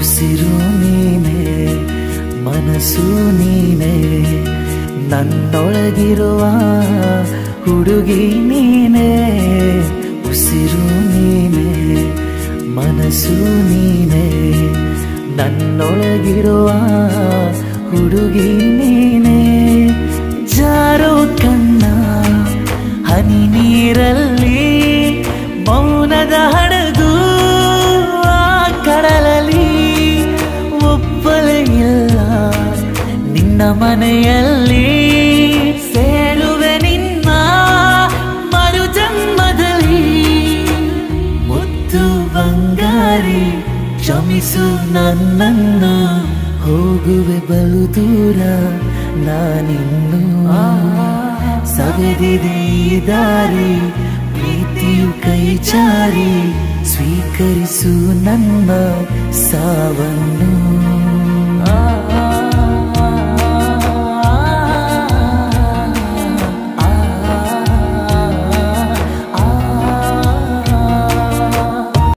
ಉಸಿರು ನೀನೆ ಮನಸ್ಸು ನೀನೆ ನನ್ನೊಳಗಿರುವ ಹುಡುಗಿ ನೀನೆ ಉಸಿರು ನೀನೆ ಮನಸ್ಸು ನೀನೆ ನನ್ನೊಳಗಿರುವ ಹುಡುಗಿ ನೀನೆ ಜಾರೋ ಕಣ್ಣ ಹನಿ ನೀರಲ್ಲಿ ಮೌನದ ಹಡಗು ಆ ಕಡಲಲ್ಲಿ ಒಪ್ಪಲೇ ಇಲ್ಲ ನಿನ್ನ ಮನೆಯಲ್ಲಿ ಸೇರುವೆ ನಿನ್ನ ಮರು ಜನ್ಮದಲ್ಲಿ ಮುತ್ತು ಬಂಗಾರಿ ಕ್ಷಮಿಸು ನನ್ನನ್ನು ಹೋಗುವೆ ಬಲು ದೂರ ನಾನಿನ್ನು ಸವೆದಿದೆ ಈ ದಾರಿ ಪ್ರೀತಿಯು ಕೈ ಚಾರಿ ಸ್ವೀಕರಿಸು ನನ್ನ ಸಾವನ್ನು